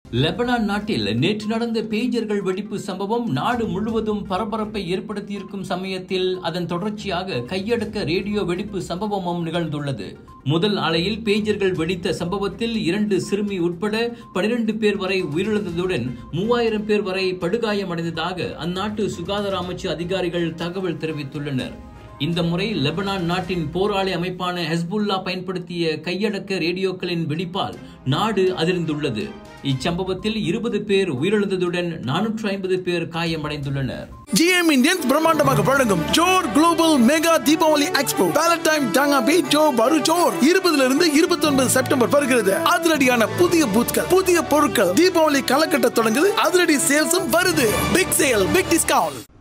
Lebanon நாட்டில் நேற்று நடந்த பேஜர்கள் வெடிப்பு சம்பவம் நாடு முழுவதும் பரபரப்பை ஏற்படுத்தியிருக்கும் சமயத்தில் அதன் தொடர்ச்சியாக கையடக்க ரேடியோ வெடிப்பு சம்பவமும் நிகழ்ந்துள்ளது முதல் அலையில் பேஜர்கள் வெடித்த சம்பவத்தில் இரண்டு சிறுமி உட்பட பனிரெண்டு பேர் வரை உயிரிழந்ததுடன் மூவாயிரம் பேர் வரை படுகாயமடைந்ததாக அந்நாட்டு சுகாதார அமைச்சு அதிகாரிகள் தகவல் தெரிவித்துள்ளனர் இந்த முறை லெபனான் நாட்டின் போராளி அமைப்பான ஹெஸ்புல்லா பயன்படுத்திய கையடக்க ரேடியோக்களின் வெடிப்பால் நாடு அதிர்ந்துள்ளது இச்சம்பவத்தில் இருபது பேர் உயிரிழந்ததுடன் நானூற்று ஐம்பது பேர் காயமடைந்துள்ளனர் ஜிஎம் இந்தியன்ஸ் பிரம்மாண்டமாக வழங்கும் ஜோர் global mega Deepavali expo Valentine டாங்கா பே ஜோ பரு ஜோர் இருபதுல இருந்து இருபத்தி ஒன்பது செப்டம்பர் வருகிறது அதிரடியான புதிய பூத்கள் புதிய பொருட்கள் தீபாவளி காலகட்டம் தொடங்குது அதிரடி சேல்ஸும் வருது பிக் சேல் பிக் டிஸ்கவுண்ட்